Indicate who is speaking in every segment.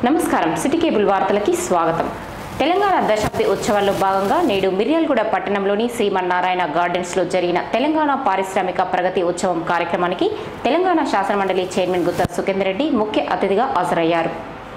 Speaker 1: నమస్కారం city cable వార్తలకి స్వాగతం తెలంగాణ దశాబ్ది ఉత్సవాల్లో భాగంగా నేడు మిర్యాలగూడ పట్టణంలోని శ్రీమన్నారాయణ గార్డెన్స్లో జరిగిన తెలంగాణ పారిశ్రామిక ప్రగతి ఉత్సవం కార్యక్రమానికి తెలంగాణ శాసనమండలి చైర్మన్ గుత్తా సుఖేందర్ రెడ్డి ముఖ్య అతిథిగా హాజరయ్యారు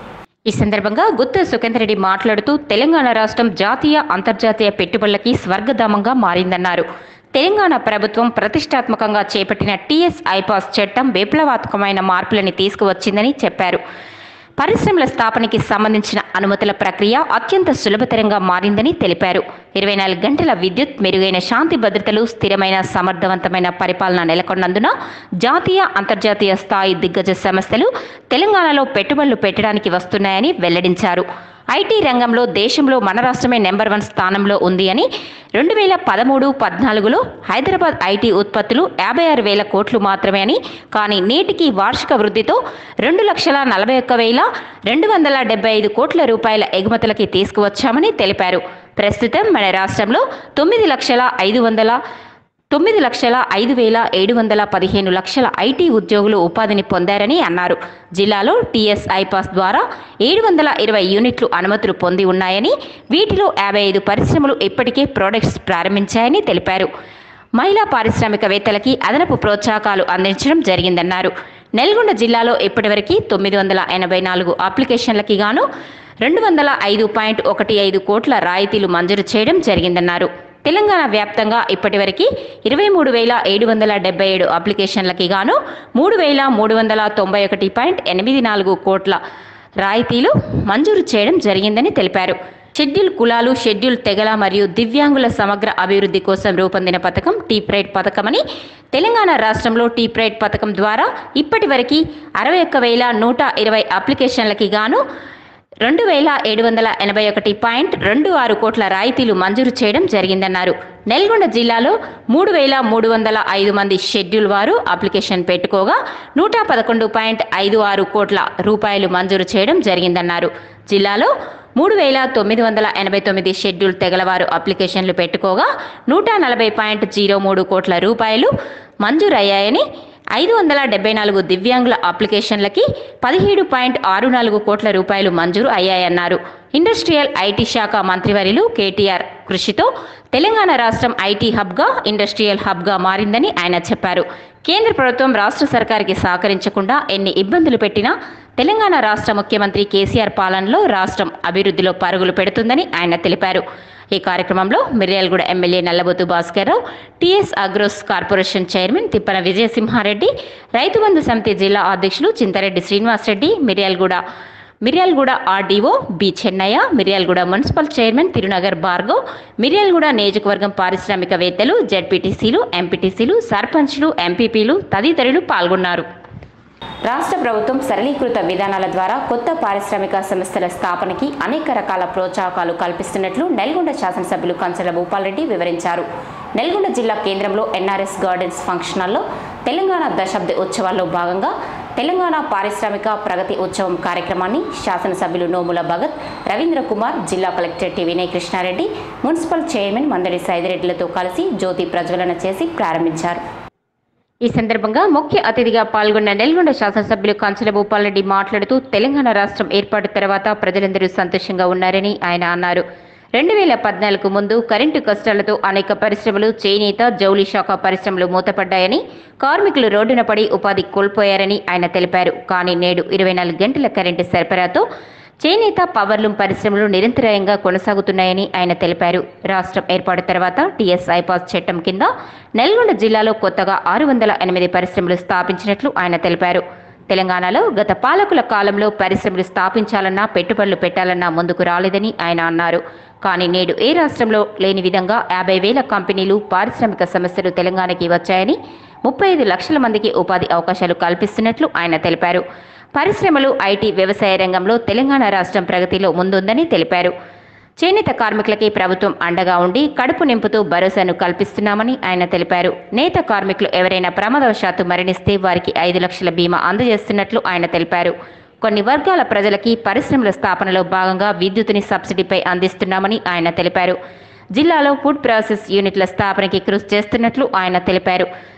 Speaker 1: ఈ సందర్భంగా గుత్త సుఖేందర్ రెడ్డి మాట్లాడుతూ తెలంగాణ రాష్ట్రం జాతీయ అంతర్జాతీయ పెట్టుబడులకి స్వర్గధామంగా మారిందన్నారు తెలంగాణ ప్రభుత్వం ప్రతిష్టాత్మకంగా చేపట్టిన టీఎస్ ఐపాస్ చట్టం విప్లవాత్మకమైన మార్పులని తీసుకువచ్చిందని చెప్పారు పరిశ్రమల స్థాపనకి సంబంధించిన అనుమతుల ప్రక్రియ అత్యంత సులభతరంగా మారిందని తెలిపారు ఇరవై నాలుగు గంటల విద్యుత్ మెరుగైన శాంతి భద్రతలు స్థిరమైన సమర్థవంతమైన పరిపాలన నెలకొన్నందున జాతీయ అంతర్జాతీయ స్థాయి దిగ్గజ సంస్థలు తెలంగాణలో పెట్టుబడులు పెట్టడానికి వస్తున్నాయని వెల్లడించారు ఐటీ రంగంలో దేశంలో మన రాష్ట్రమే నెంబర్ వన్ స్థానంలో ఉంది అని రెండు వేల పదమూడు పద్నాలుగులో హైదరాబాద్ ఐటీ ఉత్పత్తులు యాభై ఆరు వేల కోట్లు మాత్రమే అని కానీ నేటికి వార్షిక వృద్ధితో రెండు లక్షల నలభై ఒక్క వేల రెండు వందల డెబ్బై ఐదు కోట్ల రూపాయల ఎగుమతులకి తీసుకువచ్చామని తెలిపారు ప్రస్తుతం మన రాష్ట్రంలో తొమ్మిది లక్షల ఐదు వందల తొమ్మిది లక్షల ఐదు వేల ఏడు వందల పదిహేను లక్షల ఐటీ ఉద్యోగులు ఉపాధిని పొందారని అన్నారు జిల్లాలో టీఎస్ ఐపాస్ ద్వారా ఏడు వందల ఇరవై యూనిట్లు అనుమతులు పొంది ఉన్నాయని వీటిలో యాభై ఐదు పరిశ్రమలు ఇప్పటికే ప్రోడక్ట్స్ ప్రారంభించాయని తెలిపారు మహిళా పారిశ్రామికవేత్తలకి అదనపు ప్రోత్సాహకాలు అందించడం జరిగిందన్నారు నల్గొండ జిల్లాలో ఇప్పటివరకు తొమ్మిది వందల ఎనభై నాలుగు అప్లికేషన్లకి గాను రెండు వందల ఐదు పాయింట్ ఒకటి ఐదు కోట్ల రాయితీలు మంజూరు చేయడం జరిగిందన్నారు తెలంగాణ వ్యాప్తంగా ఇప్పటివరకు ఇరవై మూడు వేల ఏడు వందల డెబ్బై ఏడు అప్లికేషన్లకి గాను మూడు వేల మూడు వందల తొంభై ఒకటి పాయింట్ ఎనిమిది నాలుగు కోట్ల రాయితీలు మంజూరు చేయడం జరిగిందని తెలిపారు షెడ్యూల్ కులాలు షెడ్యూల్ తెగల మరియు దివ్యాంగుల సమగ్ర అభివృద్ధి కోసం రూపొందిన పథకం టీ ప్రైడ్ పథకమని తెలంగాణ రాష్ట్రంలో టీ ప్రైడ్ పథకం ద్వారా ఇప్పటి వరకు అరవై ఒక్క వేల నూట ఇరవై అప్లికేషన్లకి గాను రెండు వేల ఏడు వందల ఎనభై ఒకటి పాయింట్ రెండు ఆరు కోట్ల రాయితీలు మంజూరు చేయడం జరిగిందన్నారు నల్గొండ జిల్లాలో మూడు వేల మూడు వందల ఐదు మంది షెడ్యూల్ వారు అప్లికేషన్ పెట్టుకోగా నూట పదకొండు పాయింట్ ఐదు ఆరు కోట్ల రూపాయలు మంజూరు చేయడం జరిగిందన్నారు జిల్లాలో మూడు వేల తొమ్మిది వందల ఎనభై తొమ్మిది షెడ్యూల్ తెగలవారు అప్లికేషన్లు పెట్టుకోగా నూట నలభై పాయింట్ జీరో మూడు కోట్ల రూపాయలు మంజూరయ్యాయని ఐదు వందల డెబ్బై నాలుగు దివ్యాంగుల అప్లికేషన్లకి పదిహేడు పాయింట్ ఆరు నాలుగు కోట్ల రూపాయలు మంజూరు అయ్యాయన్నారు ఇండస్ట్రియల్ ఐటీ శాఖ మంత్రివర్యులు కేటీఆర్ కృషితో తెలంగాణ రాష్ట్రం ఐటీ హబ్గా ఇండస్ట్రియల్ హబ్గా మారిందని ఆయన చెప్పారు కేంద్ర ప్రభుత్వం రాష్ట్ర సర్కార్కి సహకరించకుండా ఎన్ని ఇబ్బందులు పెట్టినా తెలంగాణ రాష్ట్ర ముఖ్యమంత్రి కేసీఆర్ పాలనలో రాష్ట్రం అభివృద్ధిలో పరుగులు పెడుతుందని ఆయన తెలిపారు ఈ కార్యక్రమంలో Miryalaguda MLA Nallabothu Bhaskar Rao TS Agros corporation chairman Tippana Vijayasimha Reddy Rythu Bandhu సమితి జిల్లా అధ్యక్షులు Chinta Reddy Srinivasa Reddy Miryalaguda Miryalaguda RDO B Chennaiah Miryalaguda municipal chairman Tirunagar Bhargav Miryalaguda నియోజకవర్గం పారిశ్రామికవేత్తలు జడ్పీటీసీలు ఎంపీటీసీలు సర్పంచ్లు ఎంపీపీలు తదితరులు పాల్గొన్నారు రాష్ట్ర ప్రభుత్వం సరళీకృత విధానాల ద్వారా కొత్త పారిశ్రామిక సంస్థల స్థాపనకి అనేక రకాల ప్రోత్సాహకాలు కల్పిస్తున్నట్లు నల్గొండ శాసనసభ్యులు కంచల భూపాల్రెడ్డి వివరించారు నల్గొండ జిల్లా కేంద్రంలో ఎన్ఆర్ఎస్ గార్డెన్స్ ఫంక్షన్ హాల్లో తెలంగాణ దశాబ్ది ఉత్సవాల్లో భాగంగా తెలంగాణ పారిశ్రామిక ప్రగతి ఉత్సవం కార్యక్రమాన్ని శాసనసభ్యులు నోముల భగత్ రవీంద్ర కుమార్ జిల్లా collector T Vinay Krishna Reddy municipal chairman Mandadi సైదిరెడ్డిలతో కలిసి జ్యోతి ప్రజ్వలన చేసి ప్రారంభించారు ఈ సందర్భంగా ముఖ్య అతిథిగా పాల్గొన్న నెల్గొండ శాసనసభ్యులు కంచెల భూపాల్రెడ్డి మాట్లాడుతూ తెలంగాణ రాష్ట్రం ఏర్పాటు తర్వాత ప్రజలందరూ సంతోషంగా ఉన్నారని ఆయన అన్నారు రెండు వేల పద్నాలుగు ముందు కరెంటు కష్టాలతో అనేక పరిశ్రమలు చేనేత జౌళి శాఖ పరిశ్రమలు మూతపడ్డాయని కార్మికులు రోడ్డున పడి ఉపాధి కోల్పోయారని ఆయన తెలిపారు కానీ నేడు ఇరవై నాలుగు గంటల కరెంటు సరఫరాతో చేనేత పవర్లూమ్ పరిశ్రమలు నిరంతరాయంగా కొనసాగుతున్నాయని ఆయన తెలిపారు రాష్ట్రం ఏర్పాటు తర్వాత టీఎస్ ఐపాస్ చట్టం కింద నల్గొండ జిల్లాలో కొత్తగా ఆరు వందల ఎనిమిది పరిశ్రమలు స్థాపించినట్లు ఆయన తెలిపారు తెలంగాణలో గత పాలకుల కాలంలో పరిశ్రమలు స్థాపించాలన్నా పెట్టుబడులు పెట్టాలన్నా ముందుకు రాలేదని ఆయన అన్నారు కానీ నేడు ఏ రాష్ట్రంలో లేని విధంగా యాభై వేల కంపెనీలు పారిశ్రామిక సంస్థలు తెలంగాణకి వచ్చాయని ముప్పై ఐదు లక్షల మందికి ఉపాధి అవకాశాలు కల్పిస్తున్నట్లు ఆయన తెలిపారు పరిశ్రమలు ఐటీ వ్యవసాయ రంగంలో తెలంగాణ రాష్ట్రం ప్రగతిలో ముందుందని తెలిపారు చేనేత కార్మికులకి ప్రభుత్వం అండగా ఉండి కడుపు నింపుతూ భరోసాను కల్పిస్తున్నామని ఆయన తెలిపారు నేత కార్మికులు ఎవరైనా ప్రమాదవశాత్తు మరణిస్తే వారికి ఐదు లక్షల బీమా అందజేస్తున్నట్లు ఆయన తెలిపారు కొన్ని వర్గాల ప్రజలకి పరిశ్రమల స్థాపనలో భాగంగా విద్యుత్తుని సబ్సిడీపై అందిస్తున్నామని ఆయన తెలిపారు జిల్లాలో ఫుడ్ ప్రాసెస్ యూనిట్ల స్థాపనకి కృషి చేస్తున్నట్లు ఆయన తెలిపారు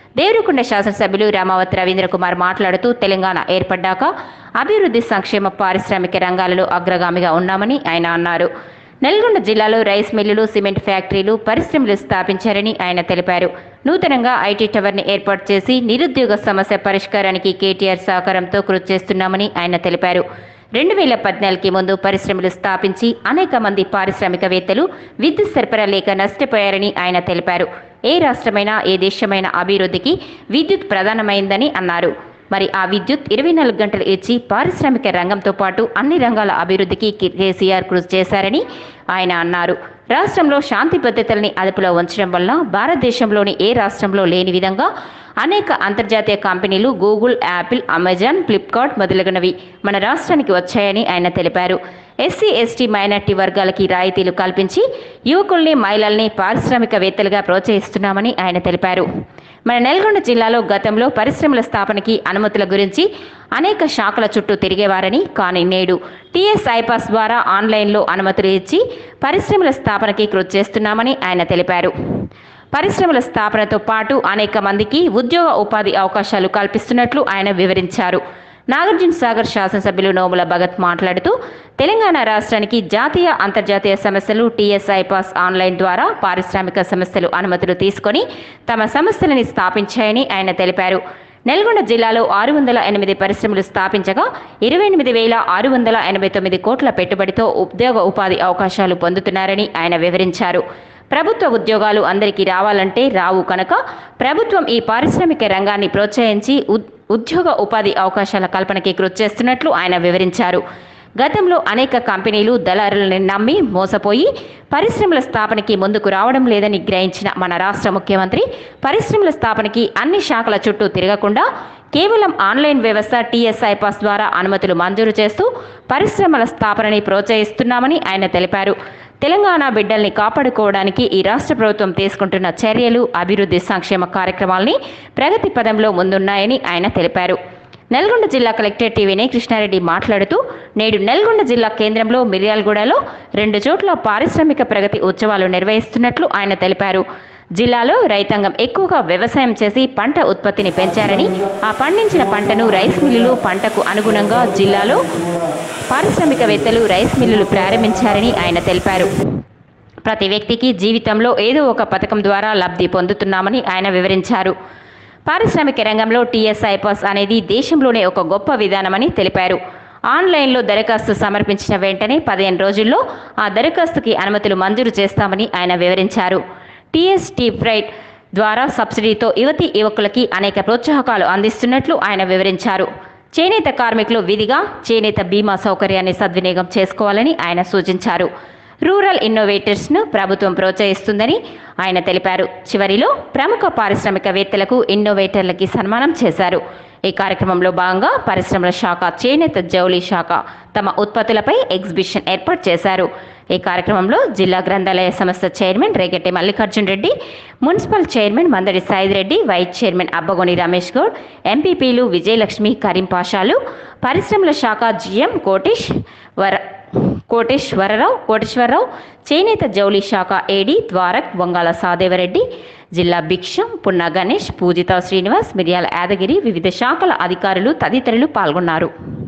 Speaker 1: దేవరకొండ శాసనసభ్యులు రామావతి రవీంద్ర కుమార్ మాట్లాడుతూ తెలంగాణ ఏర్పడ్డాక అభివృద్ధి సంక్షేమ పారిశ్రామిక రంగాలలో అగ్రగామిగా ఉన్నామని ఆయన అన్నారు నల్గొండ జిల్లాలో రైస్ మిల్లులు సిమెంట్ ఫ్యాక్టరీలు పరిశ్రమలు స్థాపించారని ఆయన తెలిపారు నూతనంగా ఐటీ టవర్ని ఏర్పాటు చేసి నిరుద్యోగ సమస్య పరిష్కారానికి కేటీఆర్ సహకారంతో కృషి చేస్తున్నామని ఆయన తెలిపారు రెండు వేల పద్నాలుగుకి ముందు పరిశ్రమలు స్థాపించి అనేక మంది పారిశ్రామికవేత్తలు విద్యుత్ సరఫరా లేక నష్టపోయారని ఆయన తెలిపారు ఏ రాష్ట్రమైనా ఏ దేశమైనా అభివృద్ధికి విద్యుత్ ప్రధానమైందని అన్నారు మరి ఆ విద్యుత్ ఇరవై నాలుగు గంటలు ఇచ్చి పారిశ్రామిక రంగంతో పాటు అన్ని రంగాల అభివృద్ధికి కే- కేసీఆర్ కృషి చేశారని ఆయన అన్నారు రాష్ట్రంలో శాంతి భద్రతల్ని అదుపులో ఉంచడం వల్ల భారతదేశంలోని ఏ రాష్ట్రంలో లేని విధంగా అనేక అంతర్జాతీయ కంపెనీలు గూగుల్ యాపిల్ అమెజాన్ ఫ్లిప్కార్ట్ మొదలగునవి మన రాష్ట్రానికి వచ్చాయని ఆయన తెలిపారు ఎస్సీ ఎస్టీ మైనార్టీ వర్గాలకి రాయితీలు కల్పించి యువకుల్ని మహిళల్ని పారిశ్రామికవేత్తలుగా ప్రోత్సహిస్తున్నామని ఆయన తెలిపారు మన నల్గొండ జిల్లాలో గతంలో పరిశ్రమల స్థాపనకి అనుమతుల గురించి అనేక శాఖల చుట్టూ తిరిగేవారని కానీ నేడు టీఎస్ ఐపాస్ ద్వారా ఆన్లైన్లో అనుమతులు ఇచ్చి పరిశ్రమల స్థాపనకి కృషి చేస్తున్నామని ఆయన తెలిపారు పరిశ్రమల స్థాపనతో పాటు అనేక మందికి ఉద్యోగ ఉపాధి అవకాశాలు కల్పిస్తున్నట్లు ఆయన వివరించారు నాగార్జున సాగర్ శాసనసభ్యులు నోముల భగత్ మాట్లాడుతూ తెలంగాణ రాష్ట్రానికి జాతీయ అంతర్జాతీయ సమస్యలు టీఎస్ఐ పాస్ ఆన్లైన్ ద్వారా పారిశ్రామిక సంస్థలు అనుమతులు తీసుకొని తమ సంస్థలని స్థాపించాయని ఆయన తెలిపారు నల్గొండ జిల్లాలో ఆరు వందల ఎనిమిది పరిశ్రమలు స్థాపించగా ఇరవై ఎనిమిది వేల ఆరు వందల ఎనభై తొమ్మిది కోట్ల పెట్టుబడితో ఉద్యోగ ఉపాధి అవకాశాలు పొందుతున్నారని ఆయన వివరించారు ప్రభుత్వ ఉద్యోగాలు అందరికీ రావాలంటే రావు కనుక ప్రభుత్వం ఈ పారిశ్రామిక రంగాన్ని ప్రోత్సహించి ఉద్- ఉద్యోగ ఉపాధి అవకాశాల కల్పనకి కృషి చేస్తున్నట్లు ఆయన వివరించారు గతంలో అనేక కంపెనీలు దళారులను నమ్మి మోసపోయి పరిశ్రమల స్థాపనకి ముందుకు రావడం లేదని గ్రహించిన మన రాష్ట్ర ముఖ్యమంత్రి పరిశ్రమల స్థాపనకి అన్ని శాఖల చుట్టూ తిరగకుండా కేవలం ఆన్లైన్ వ్యవస్థ టీఎస్ఐ పాస్ ద్వారా అనుమతులు మంజూరు చేస్తూ పరిశ్రమల స్థాపనని ప్రోత్సహిస్తున్నామని ఆయన తెలిపారు తెలంగాణ బిడ్డల్ని కాపాడుకోవడానికి ఈ రాష్ట్ర ప్రభుత్వం తీసుకుంటున్న చర్యలు అభివృద్ధి సంక్షేమ కార్యక్రమాల్ని ప్రగతి పదంలో ముందున్నాయని ఆయన తెలిపారు నల్గొండ జిల్లా కలెక్టర్ టీవీని కృష్ణారెడ్డి మాట్లాడుతూ నేడు నల్గొండ జిల్లా కేంద్రంలో మిర్యాలగూడలో రెండు చోట్ల పారిశ్రామిక ప్రగతి ఉత్సవాలు నిర్వహిస్తున్నట్లు ఆయన తెలిపారు జిల్లాలో రైతాంగం ఎక్కువగా వ్యవసాయం చేసి పంట ఉత్పత్తిని పెంచారని ఆ పండించిన పంటను రైస్ మిల్లులు పంటకు అనుగుణంగా జిల్లాలో పారిశ్రామికవేత్తలు రైస్ మిల్లులు ప్రారంభించారని ఆయన తెలిపారు ప్రతి వ్యక్తికి జీవితంలో ఏదో ఒక పథకం ద్వారా లబ్ధి పొందుతున్నామని ఆయన వివరించారు పారిశ్రామిక రంగంలో టీఎస్ఐ పాస్ అనేది దేశంలోనే ఒక గొప్ప విధానమని తెలిపారు ఆన్లైన్లో దరఖాస్తు సమర్పించిన వెంటనే పదిహేను రోజుల్లో ఆ దరఖాస్తుకి అనుమతులు మంజూరు చేస్తామని ఆయన వివరించారు టీఎస్టీ ఫ్రైట్ ద్వారా సబ్సిడీతో యువతి యువకులకి అనేక ప్రోత్సాహకాలు అందిస్తున్నట్లు ఆయన వివరించారు చేనేత కార్మికులు విధిగా చేనేత బీమా సౌకర్యాన్ని సద్వినియోగం చేసుకోవాలని ఆయన సూచించారు రూరల్ ఇన్నోవేటర్స్ను ప్రభుత్వం ప్రోత్సహిస్తుందని ఆయన తెలిపారు చివరిలో ప్రముఖ పారిశ్రామికవేత్తలకు ఇన్నోవేటర్లకి సన్మానం చేశారు ఈ కార్యక్రమంలో భాగంగా పరిశ్రమల శాఖ చేనేత జౌళి శాఖ తమ ఉత్పత్తులపై ఎగ్జిబిషన్ ఏర్పాటు చేశారు ఈ కార్యక్రమంలో జిల్లా గ్రంథాలయ సంస్థ chairman Regatti Mallikarjun Reddy municipal chairman Mandadi Sai Reddy vice chairman Abbagoni Ramesh Goud ఎంపీపీలు విజయలక్ష్మి కరీం పాషాలు పరిశ్రమల శాఖ జిఎం కోటేష్ వర కోటేశ్వరరావు కోటేశ్వరరావు చేనేత జౌళి శాఖ ఏడి ద్వారక్ వంగాల సాదేవరెడ్డి జిల్లా భిక్షం పున్న గణేష్ పూజిత శ్రీనివాస్ మిర్యాల యాదగిరి వివిధ శాఖల అధికారులు తదితరులు పాల్గొన్నారు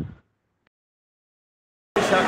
Speaker 2: శాఖ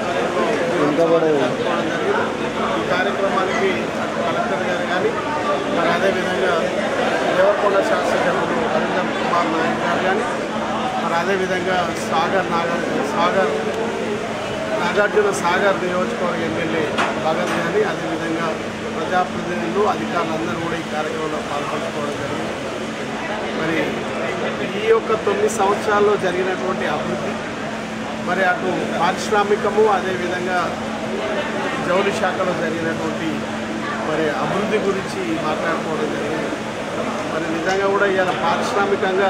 Speaker 2: ఈ కార్యక్రమానికి కలెక్టర్ గారు కానీ మరి అదేవిధంగా దేవరకొండ శాస్త్రజ్ఞులు అరవింద్ కుమార్ నాయక్ గారు కానీ మరి అదేవిధంగా సాగర్ నాగర్ సాగర్ నాగార్జున సాగర్ నియోజకవర్గ ఎమ్మెల్యే భగత్ కానీ అదేవిధంగా ప్రజాప్రతినిధులు అధికారులందరూ కూడా ఈ కార్యక్రమంలో పాల్పంచుకోవడం జరిగింది మరి ఈ యొక్క తొమ్మిది సంవత్సరాల్లో జరిగినటువంటి అభివృద్ధి మరి అటు పారిశ్రామికము అదేవిధంగా జౌళి శాఖలో జరిగినటువంటి మరి అభివృద్ధి గురించి మాట్లాడుకోవడం జరిగింది మరి నిజంగా కూడా ఇవాళ పారిశ్రామికంగా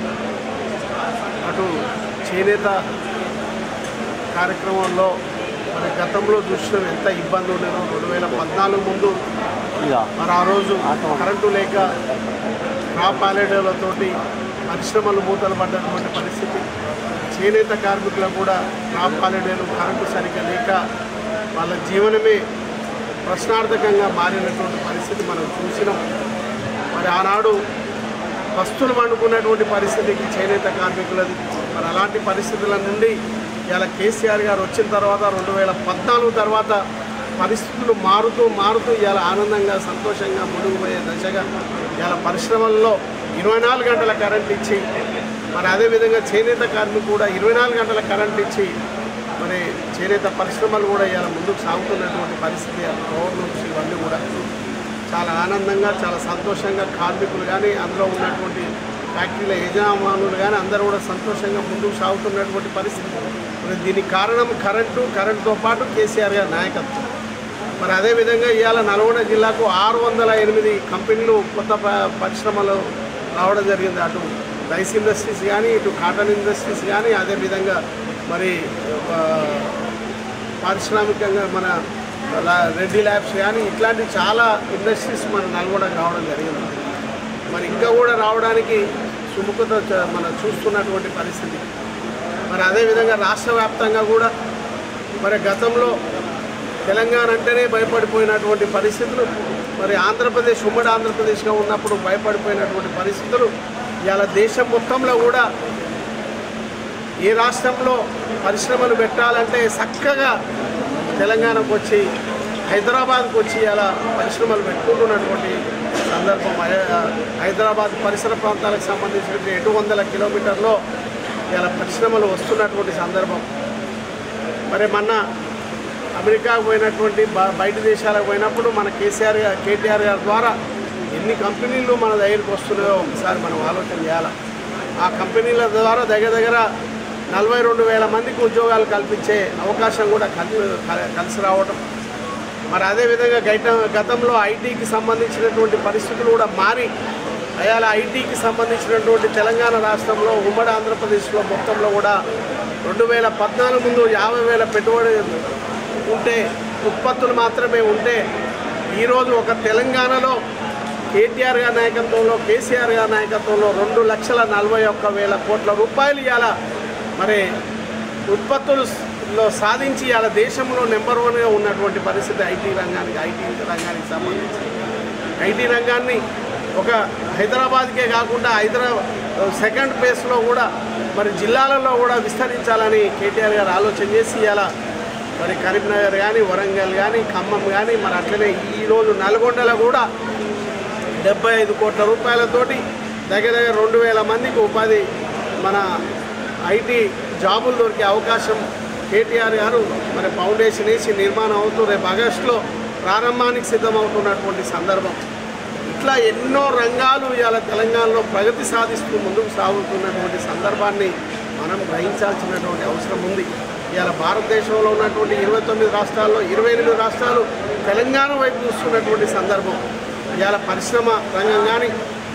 Speaker 2: అటు చేనేత కార్యక్రమంలో మరి గతంలో చూసిన ఎంత ఇబ్బంది ఉండేదో రెండు వేల పద్నాలుగు ముందు మరి ఆ రోజు కరెంటు లేక క్రాప్ హాలిడేలతోటి పరిశ్రమలు మూతలు పడ్డటువంటి పరిస్థితి చేనేత కార్మికులకు కూడా క్రాప్ హాలిడేలు కరెంటు సరిగ్గా లేక వాళ్ళ జీవనమే ప్రశ్నార్థకంగా మారినటువంటి పరిస్థితి మనం చూసినాం మరి ఆనాడు పస్తులు వండుకున్నటువంటి పరిస్థితికి చేనేత కార్మికులది మరి అలాంటి పరిస్థితుల నుండి ఇలా కేసీఆర్ గారు వచ్చిన తర్వాత రెండు వేల పద్నాలుగు తర్వాత పరిస్థితులు మారుతూ మారుతూ ఇలా ఆనందంగా సంతోషంగా ముందుకు పోయే దశగా ఇలా పరిశ్రమల్లో ఇరవై నాలుగు గంటల కరెంట్ ఇచ్చి మరి అదేవిధంగా చేనేత కార్మికులు కూడా ఇరవై నాలుగు గంటల కరెంట్ ఇచ్చి మరి చేనేత పరిశ్రమలు కూడా ఇలా ముందుకు సాగుతున్నటువంటి పరిస్థితి గవర్నమెంట్స్ ఇవన్నీ కూడా చాలా ఆనందంగా చాలా సంతోషంగా కార్మికులు కానీ అందులో ఉన్నటువంటి ఫ్యాక్టరీల యజమానులు కానీ అందరూ కూడా సంతోషంగా ముందుకు సాగుతున్నటువంటి పరిస్థితి మరి దీనికి కారణం కరెంటు కరెంటుతో పాటు కేసీఆర్ గారి నాయకత్వం మరి అదేవిధంగా ఇవాళ నల్గొండ జిల్లాకు ఆరు వందల ఎనిమిది కంపెనీలు కొత్త ప- పరిశ్రమలు రావడం జరిగింది అటు రైస్ ఇండస్ట్రీస్ కానీ ఇటు కాటన్ ఇండస్ట్రీస్ కానీ అదేవిధంగా మరి ఆ, పారిశ్రామికంగా మన లా- రెడ్డి ల్యాబ్స్ కానీ ఇట్లాంటి చాలా ఇండస్ట్రీస్ మన నల్గొండకు రావడం జరిగింది మరి ఇంకా కూడా రావడానికి సుముఖత చ- మనం చూస్తున్నటువంటి పరిస్థితి మరి అదేవిధంగా రాష్ట్ర వ్యాప్తంగా కూడా మరి గతంలో తెలంగాణ అంటేనే భయపడిపోయినటువంటి పరిస్థితులు మరి ఆంధ్రప్రదేశ్ ఉమ్మడి ఆంధ్రప్రదేశ్గా ఉన్నప్పుడు భయపడిపోయినటువంటి పరిస్థితులు ఇవాళ దేశం మొత్తంలో కూడా ఏ రాష్ట్రంలో పరిశ్రమలు పెట్టాలంటే చక్కగా తెలంగాణకు వచ్చి హైదరాబాద్కు వచ్చి అలా పరిశ్రమలు పెట్టుకుంటున్నటువంటి సందర్భం హై- హైదరాబాద్ పరిసర ప్రాంతాలకు సంబంధించిన ఎటు వందల కిలోమీటర్లో ఇలా పరిశ్రమలు వస్తున్నటువంటి సందర్భం మరి మొన్న అమెరికాకు పోయినటువంటి బ- బయట దేశాలకు పోయినప్పుడు మన కేసీఆర్ గారు కేటీఆర్ గారి ద్వారా ఎన్ని కంపెనీలు మన దగ్గరికి వస్తున్నాయో ఒకసారి మనం ఆలోచన చేయాలి ఆ కంపెనీల ద్వారా దగ్గర దగ్గర నలభై రెండు వేల మందికి ఉద్యోగాలు కల్పించే అవకాశం కూడా కలిసి కలిసి రావడం మరి అదేవిధంగా గైట గతంలో ఐటీకి సంబంధించినటువంటి పరిస్థితులు కూడా మారి అయాల ఐటీకి సంబంధించినటువంటి తెలంగాణ రాష్ట్రంలో ఉమ్మడి ఆంధ్రప్రదేశ్లో మొత్తంలో కూడా రెండు వేల పద్నాలుగు ముందు యాభై వేల పెట్టుబడి ఉంటే ఉత్పత్తులు మాత్రమే ఉంటే ఈరోజు ఒక తెలంగాణలో కేటీఆర్ గారి నాయకత్వంలో కేసీఆర్ గారి నాయకత్వంలో రెండు లక్షల నలభై ఒక్క వేల కోట్ల రూపాయలు ఇవాళ మరి ఉత్పత్తులలో సాధించి ఇవాళ దేశంలో నెంబర్ వన్గా ఉన్నటువంటి పరిస్థితి ఐటీ రంగానికి ఐటీ రంగానికి సంబంధించి ఐటీ రంగాన్ని ఒక హైదరాబాద్కే కాకుండా హైదరాబాద్ సెకండ్ ప్లేస్లో కూడా మరి జిల్లాలలో కూడా విస్తరించాలని కేటీఆర్ గారు ఆలోచన చేసి ఇలా మరి కరీంనగర్ కానీ వరంగల్ కానీ ఖమ్మం కానీ మరి అట్లనే ఈరోజు నల్గొండలో కూడా డెబ్బై ఐదు కోట్ల రూపాయలతోటి దగ్గర దగ్గర రెండు వేల మందికి ఉపాధి మన ఐటీ జాబులు దొరికే అవకాశం కేటీఆర్ గారు మరి ఫౌండేషన్ వేసి నిర్మాణం అవుతూ రేపు ఆగస్టులో ప్రారంభానికి సిద్ధమవుతున్నటువంటి సందర్భం ఇట్లా ఎన్నో రంగాలు ఇవాళ తెలంగాణలో ప్రగతి సాధిస్తూ ముందుకు సాగుతున్నటువంటి సందర్భాన్ని మనం గ్రహించాల్సినటువంటి అవసరం ఉంది ఇవాళ భారతదేశంలో ఉన్నటువంటి ఇరవై తొమ్మిది రాష్ట్రాల్లో ఇరవై ఎనిమిది రాష్ట్రాలు తెలంగాణ వైపు చూస్తున్నటువంటి సందర్భం ఇవాళ పరిశ్రమ రంగం కానీ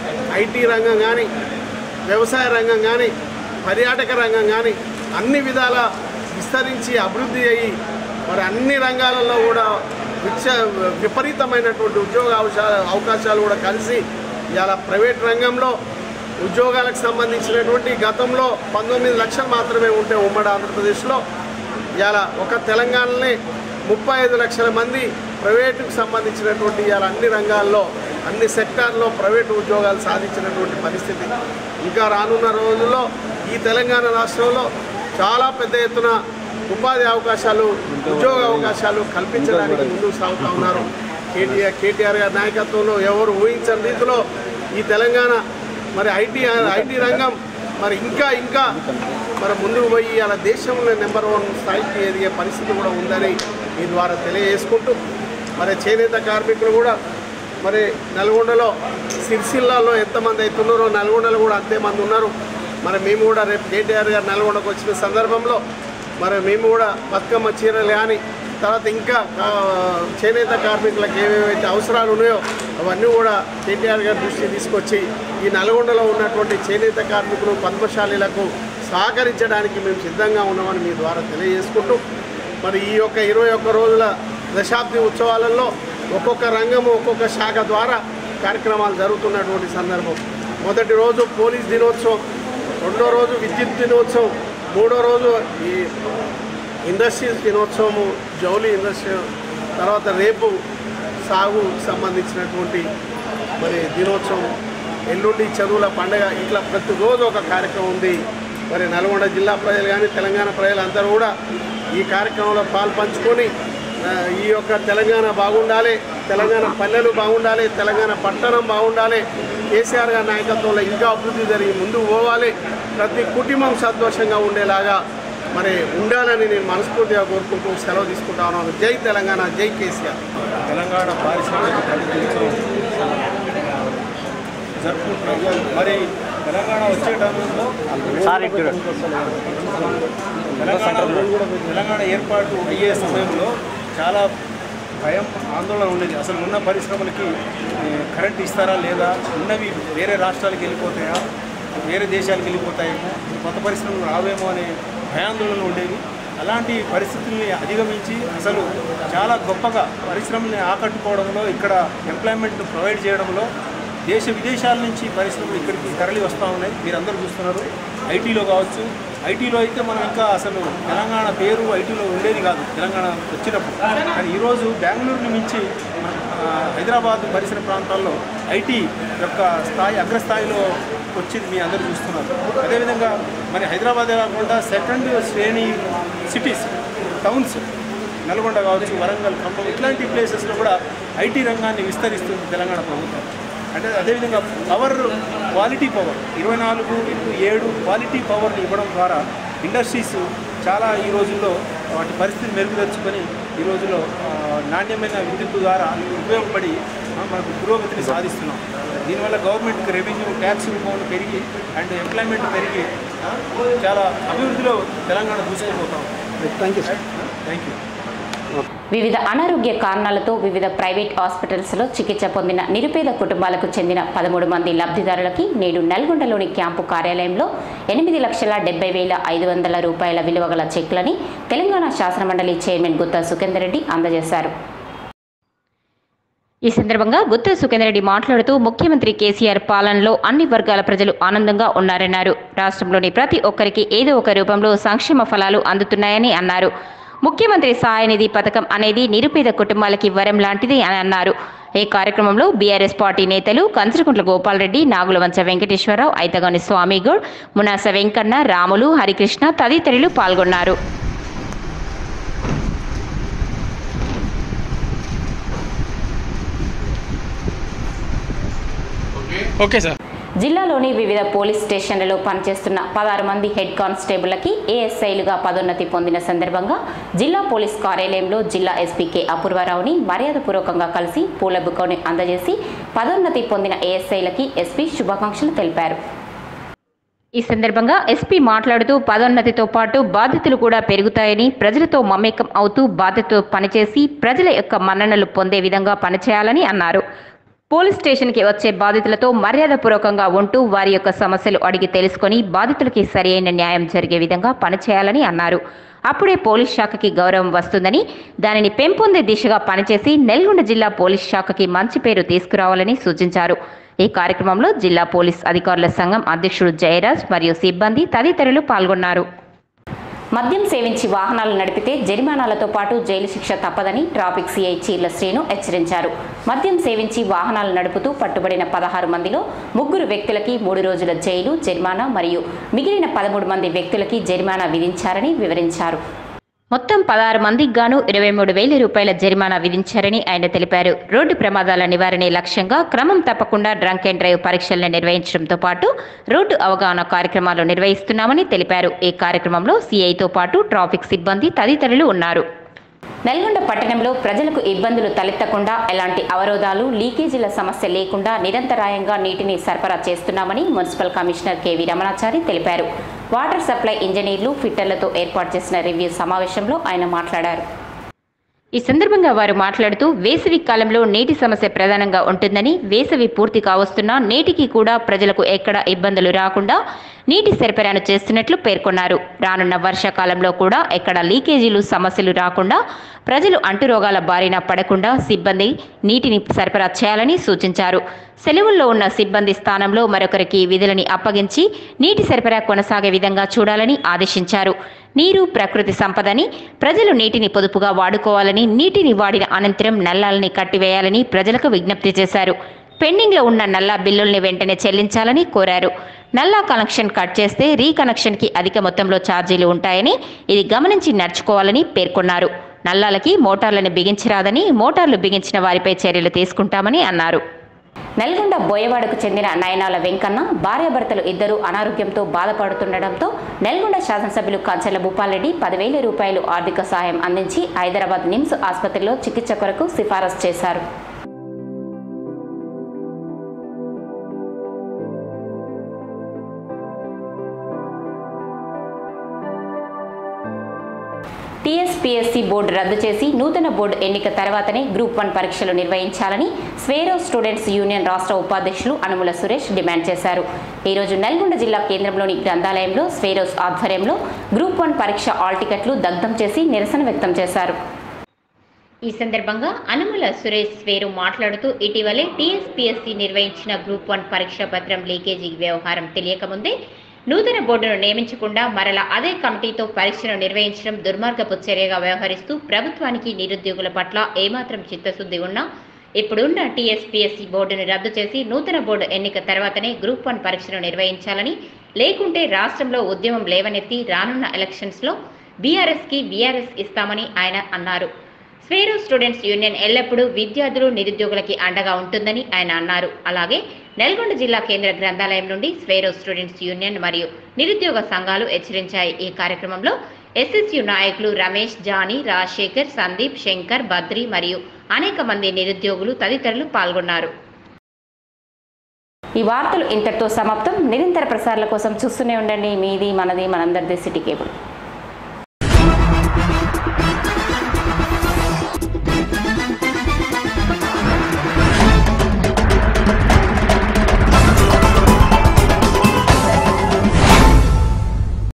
Speaker 2: ఐటీ రంగం కానీ వ్యవసాయ రంగం కానీ పర్యాటక రంగం కానీ అన్ని విధాల విస్తరించి అభివృద్ధి అయ్యి మరి అన్ని రంగాలలో కూడా విచ్చ విపరీతమైనటువంటి ఉద్యోగ అవశా- అవకాశాలు కూడా కలిసి ఇవాళ ప్రైవేట్ రంగంలో ఉద్యోగాలకు సంబంధించినటువంటి గతంలో పంతొమ్మిది లక్షలు మాత్రమే ఉంటే ఉమ్మడి ఆంధ్రప్రదేశ్లో ఇవాళ ఒక తెలంగాణలో ముప్పై ఐదు లక్షల మంది ప్రైవేటుకు సంబంధించినటువంటి ఇవాళ అన్ని రంగాల్లో అన్ని సెక్టార్లో ప్రైవేటు ఉద్యోగాలు సాధించినటువంటి పరిస్థితి ఇంకా రానున్న రోజుల్లో ఈ తెలంగాణ రాష్ట్రంలో చాలా పెద్ద ఎత్తున ఉపాధి అవకాశాలు ఉద్యోగ అవకాశాలు కల్పించడానికి ముందుకు సాగుతూ ఉన్నారు కేటీఆర్ కేటీఆర్ గారి నాయకత్వంలో ఎవరు ఊహించని రీతిలో ఈ తెలంగాణ మరి ఐటీ ఐటీ రంగం మరి ఇంకా ఇంకా మరి ముందుకు పోయి అలా దేశంలో నెంబర్ వన్ స్థాయికి ఎదిగే పరిస్థితి కూడా ఉందని ఈ ద్వారా తెలియజేసుకుంటూ మరి చేనేత కార్మికులు కూడా మరి నల్గొండలో సిరిసిల్లాలో ఎంతమంది అవుతున్నారో నల్గొండలో కూడా అంతే మంది ఉన్నారు మరి మేము కూడా రేపు కేటీఆర్ గారు నల్గొండకు వచ్చిన సందర్భంలో మరి మేము కూడా బతుకమ్మ చీరలు కానీ తర్వాత ఇంకా ఆ, చేనేత కార్మికులకు ఏవేవైతే అవసరాలు ఉన్నాయో అవన్నీ కూడా కేటీఆర్ గారి దృష్టికి తీసుకొచ్చి ఈ నల్గొండలో ఉన్నటువంటి చేనేత కార్మికులు పద్మశాలీలకు సహకరించడానికి మేము సిద్ధంగా ఉన్నామని మీ ద్వారా తెలియజేసుకుంటూ మరి ఈ యొక్క ఇరవై ఒక్క రోజుల దశాబ్ది ఉత్సవాలలో ఒక్కొక్క రంగము ఒక్కొక్క శాఖ ద్వారా కార్యక్రమాలు జరుగుతున్నటువంటి సందర్భం మొదటి రోజు పోలీస్ దినోత్సవం రెండో రోజు విద్యుత్ దినోత్సవం మూడో రోజు ఈ ఇండస్ట్రీస్ దినోత్సవము జౌలి ఇండస్ట్రీ తర్వాత రేపు సాగు సంబంధించినటువంటి మరి దినోత్సవం ఎల్లుండి చదువుల పండుగ ఇట్లా ప్రతిరోజు ఒక కార్యక్రమం ఉంది మరి నల్గొండ జిల్లా ప్రజలు కానీ తెలంగాణ ప్రజలందరూ కూడా ఈ కార్యక్రమంలో పాల్పంచుకొని ఆ, ఈ యొక్క తెలంగాణ బాగుండాలి తెలంగాణ పల్లెలు బాగుండాలి తెలంగాణ పట్టణం బాగుండాలి కేసీఆర్ గారి నాయకత్వంలో ఇంకా అభివృద్ధి జరిగి ముందుకు పోవాలి ప్రతి కుటుంబం సంతోషంగా ఉండేలాగా మరి ఉండాలని నేను మనస్ఫూర్తిగా కోరుకుంటూ సెలవు తీసుకుంటాను జై తెలంగాణ జై కేసీఆర్
Speaker 3: తెలంగాణ పారిశ్రామిక ప్రగతి ఉత్సవం జరుపుకుంటున్నాం మరి తెలంగాణ వచ్చే టైంలో తెలంగాణ తెలంగాణ ఏర్పాటు అయ్యే సమయంలో చాలా భయం ఆందోళన ఉండేది అసలు ఉన్న పరిశ్రమలకి ఏ, కరెంట్ ఇస్తారా లేదా ఉన్నవి వేరే రాష్ట్రాలకు వెళ్ళిపోతాయా వేరే దేశాలకు వెళ్ళిపోతాయేమో కొత్త పరిశ్రమలు రావేమో అనే భయాందోళనలు ఉండేవి అలాంటి పరిస్థితుల్ని అధిగమించి అసలు చాలా గొప్పగా పరిశ్రమల్ని ఆకట్టుకోవడంలో ఇక్కడ ఎంప్లాయ్మెంట్ ప్రొవైడ్ చేయడంలో దేశ విదేశాల నుంచి పరిశ్రమలు ఇక్కడికి తరలి వస్తూ ఉన్నాయి మీరు అందరూ చూస్తున్నారు ఐటీలో కావచ్చు ఐటీలో అయితే మనం ఇంకా అసలు తెలంగాణ పేరు ఐటీలో ఉండేది కాదు తెలంగాణ వచ్చినప్పుడు కానీ ఈరోజు బెంగళూరుని మించి మన ఆ, హైదరాబాద్ పరిసర ప్రాంతాల్లో ఐటీ యొక్క స్థాయి అగ్రస్థాయిలో వచ్చింది మీ అందరూ చూస్తున్నారు అదేవిధంగా మరి హైదరాబాదే కాకుండా సెకండ్ శ్రేణి సిటీస్ టౌన్స్ నల్గొండ కావచ్చు వరంగల్ ఖమ్మం ఇట్లాంటి ప్లేసెస్లో కూడా ఐటీ రంగాన్ని విస్తరిస్తుంది తెలంగాణ ప్రభుత్వం అంటే అదేవిధంగా పవర్ క్వాలిటీ పవర్ ఇరవై నాలుగు ఇంటూ ఏడు క్వాలిటీ పవర్ని ఇవ్వడం ద్వారా ఇండస్ట్రీస్ చాలా ఈ రోజుల్లో వాటి పరిస్థితిని మెరుగుపరుచుకొని ఈ రోజుల్లో ఆ, నాణ్యమైన విద్యుత్ ద్వారా ఉపయోగపడి ఆ, మనకు పురోగతిని సాధిస్తున్నాం దీనివల్ల గవర్నమెంట్కి రెవెన్యూ ట్యాక్స్ రూపంలో పెరిగి అండ్ ఎంప్లాయ్మెంట్ పెరిగి ఆ, చాలా అభివృద్ధిలో తెలంగాణ దూసుకుపోతాం
Speaker 2: థ్యాంక్ యూ
Speaker 3: థ్యాంక్ యూ
Speaker 1: వివిధ అనారోగ్య కారణాలతో వివిధ ప్రైవేట్ హాస్పిటల్స్లో చికిత్స పొందిన నిరుపేద కుటుంబాలకు చెందిన పదమూడు మంది లబ్ధిదారులకి నేడు నల్గొండలోని క్యాంపు కార్యాలయంలో ఎనిమిది లక్షల డెబ్బై వేల ఐదు వందల రూపాయల విలువ గల చెక్లని తెలంగాణ శాసనమండలి చైర్మన్ గుత్తా సుఖేందర్ రెడ్డి అందజేశారు ఈ సందర్భంగా గుత్తా సుఖేందర్ రెడ్డి మాట్లాడుతూ ముఖ్యమంత్రి కేసీఆర్ పాలనలో అన్ని వర్గాల ప్రజలు ఆనందంగా ఉన్నారన్నారు రాష్ట్రంలోని ప్రతి ఒక్కరికి ఏదో ఒక రూపంలో సంక్షేమ ఫలాలు అందుతున్నాయని అన్నారు ముఖ్యమంత్రి సహాయ నిధి పథకం అనేది నిరుపేద కుటుంబాలకి వరం లాంటిది అని అన్నారు ఈ కార్యక్రమంలో బీఆర్ఎస్ పార్టీ నేతలు కంచరకుంట్ల గోపాలరెడ్డి నాగులవంచ వెంకటేశ్వరరావు ఐతగాని స్వామిగౌడ్ మునాస వెంకన్న రాములు హరికృష్ణ తదితరులు పాల్గొన్నారు
Speaker 4: ఓకే సార్
Speaker 1: జిల్లాలోని వివిధ పోలీస్ స్టేషన్లలో పనిచేస్తున్న పదహారు మంది హెడ్ కానిస్టేబుళ్లకి ఏఎస్ఐలుగా పదోన్నతి పొందిన సందర్భంగా జిల్లా పోలీస్ కార్యాలయంలో జిల్లా ఎస్పీ కె అపూర్వారావుని మర్యాదపూర్వకంగా కలిసి పూల బుక్కని అందజేసి పదోన్నతి పొందిన ఏఎస్ఐలకి ఎస్పీ శుభాకాంక్షలు తెలిపారు ఈ సందర్భంగా ఎస్పీ మాట్లాడుతూ పదోన్నతితో పాటు బాధ్యతలు కూడా పెరుగుతాయని ప్రజలతో మమేకం అవుతూ బాధ్యతతో పనిచేసి ప్రజల యొక్క మన్ననలు పొందే విధంగా పనిచేయాలని అన్నారు పోలీస్ స్టేషన్కి వచ్చే బాధితులతో మర్యాదపూర్వకంగా ఉంటూ వారి యొక్క సమస్యలు అడిగి తెలుసుకొని బాధితులకి సరియైన న్యాయం జరిగే విధంగా పనిచేయాలని అన్నారు అప్పుడే పోలీస్ శాఖకి గౌరవం వస్తుందని దానిని పెంపొందే దిశగా పనిచేసి నల్గొండ జిల్లా పోలీస్ శాఖకి మంచి పేరు తీసుకురావాలని సూచించారు ఈ కార్యక్రమంలో జిల్లా పోలీస్ అధికారుల సంఘం అధ్యక్షుడు జయరాజ్ మరియు సిబ్బంది తదితరులు పాల్గొన్నారు మద్యం సేవించి వాహనాలు నడిపితే జరిమానాలతో పాటు జైలు శిక్ష తప్పదని ట్రాఫిక్ సిఐ చీర్ల శ్రీను హెచ్చరించారు మద్యం సేవించి వాహనాలు నడుపుతూ పట్టుబడిన పదహారు మందిలో ముగ్గురు వ్యక్తులకి మూడు రోజుల జైలు జరిమానా మరియు మిగిలిన పదమూడు మంది వ్యక్తులకి జరిమానా విధించారని వివరించారు మొత్తం పదహారు మందికి గాను ఇరవై మూడు వేల రూపాయల జరిమానా విధించారని ఆయన తెలిపారు రోడ్డు ప్రమాదాల నివారణే లక్ష్యంగా క్రమం తప్పకుండా డ్రంక్ అండ్ డ్రైవ్ పరీక్షలను నిర్వహించడంతో పాటు రోడ్డు అవగాహన కార్యక్రమాలు నిర్వహిస్తున్నామని తెలిపారు ఈ కార్యక్రమంలో సీఐతో పాటు ట్రాఫిక్ సిబ్బంది తదితరులు ఉన్నారు నల్గొండ పట్టణంలో ప్రజలకు ఇబ్బందులు తలెత్తకుండా ఎలాంటి అవరోధాలు లీకేజీల సమస్య లేకుండా నిరంతరాయంగా నీటిని సరఫరా చేస్తున్నామని మున్సిపల్ కమిషనర్ కెవి రమణాచారి తెలిపారు వాటర్ సప్లై ఇంజనీర్లు ఫిట్టర్లతో ఏర్పాటు చేసిన రివ్యూ సమావేశంలో ఆయన మాట్లాడారు ఈ సందర్భంగా వారు మాట్లాడుతూ వేసవి కాలంలో నీటి సమస్య ప్రధానంగా ఉంటుందని వేసవి పూర్తి కావస్తున్నా నేటికి కూడా ప్రజలకు ఎక్కడ ఇబ్బందులు రాకుండా నీటి సరఫరాను చేస్తున్నట్లు పేర్కొన్నారు రానున్న వర్షాకాలంలో కూడా ఎక్కడ లీకేజీలు సమస్యలు రాకుండా ప్రజలు అంటురోగాల బారిన పడకుండా సిబ్బంది నీటిని సరఫరా చేయాలని సూచించారు సెలవుల్లో ఉన్న సిబ్బంది స్థానంలో మరొకరికి విధులని అప్పగించి నీటి సరఫరా కొనసాగే విధంగా చూడాలని ఆదేశించారు నీరు ప్రకృతి సంపదని ప్రజలు నీటిని పొదుపుగా వాడుకోవాలని నీటిని వాడిన అనంతరం నల్లాలని కట్టివేయాలని ప్రజలకు విజ్ఞప్తి చేశారు పెండింగ్లో ఉన్న నల్లా బిల్లుల్ని వెంటనే చెల్లించాలని కోరారు నల్లా కనెక్షన్ కట్ చేస్తే రీకనెక్షన్కి అధిక మొత్తంలో ఛార్జీలు ఉంటాయని ఇది గమనించి నడుచుకోవాలని పేర్కొన్నారు నల్లాలకి మోటార్లను బిగించరాదని మోటార్లు బిగించిన వారిపై చర్యలు తీసుకుంటామని అన్నారు నల్గొండ బోయవాడకు చెందిన నయనాల వెంకన్న భార్యాభర్తలు ఇద్దరు అనారోగ్యంతో బాధపడుతుండటంతో నల్గొండ శాసనసభ్యులు కంచెల భూపాలరెడ్డి పదివేల రూపాయలు ఆర్థిక సహాయం అందించి హైదరాబాద్ నిమ్స్ ఆసుపత్రిలో చికిత్స కొరకు సిఫారసు చేశారు టీఎస్పీఎస్సీ బోర్డు రద్దు చేసి నూతన బోర్డు ఎన్నిక తర్వాతనే గ్రూప్ వన్ పరీక్షలు నిర్వహించాలని స్వేరో స్టూడెంట్స్ యూనియన్ రాష్ట్ర ఉపాధ్యక్షులు అనుముల సురేష్ డిమాండ్ చేశారు ఈరోజు నల్గొండ జిల్లా కేంద్రంలోని గ్రంథాలయంలో స్వేరోస్ ఆధ్వర్యంలో గ్రూప్ వన్ పరీక్ష ఆల్ టికెట్లు దగ్ధం చేసి నిరసన వ్యక్తం చేశారు ఈ సందర్భంగా అనుముల సురేష్ స్వేరు మాట్లాడుతూ ఇటీవలే టీఎస్పీఎస్సీ నిర్వహించిన గ్రూప్ వన్ పరీక్ష పత్రం లీకేజీ వ్యవహారం తెలియకముందే నూతన బోర్డును నియమించకుండా మరల అదే కమిటీతో పరీక్షను నిర్వహించడం దుర్మార్గపు చర్యగా వ్యవహరిస్తూ ప్రభుత్వానికి నిరుద్యోగుల పట్ల ఏమాత్రం చిత్తశుద్ధి ఉన్నా ఇప్పుడున్న టీఎస్పీఎస్సీ బోర్డును రద్దు చేసి నూతన బోర్డు ఎన్నిక తర్వాతనే గ్రూప్ వన్ పరీక్షను నిర్వహించాలని లేకుంటే రాష్ట్రంలో ఉద్యమం లేవనెత్తి రానున్న ఎలక్షన్స్లో బీఆర్ఎస్కి బీఆర్ఎస్ ఇస్తామని ఆయన అన్నారు స్వేరో స్టూడెంట్స్ యూనియన్ ఎల్లప్పుడూ విద్యార్థులు నిరుద్యోగులకి అండగా ఉంటుందని ఆయన అన్నారు అలాగే నల్గొండ జిల్లా కేంద్ర గ్రంథాలయం నుండి స్వేరో స్టూడెంట్స్ యూనియన్ మరియు నిరుద్యోగ సంఘాలు హెచ్చరించాయి ఈ కార్యక్రమంలో ఎస్ఎస్యు నాయకులు రమేష్ జానీ రాజశేఖర్ సందీప్ శంకర్ బద్రి మరియు అనేక మంది నిరుద్యోగులు తదితరులు పాల్గొన్నారు ఈ వార్తలు ఇంతటితో సమాప్తం నిరంతర ప్రసారాల కోసం చూస్తూనే ఉండండి మీది మనది మనందరిది సిటీ కేబుల్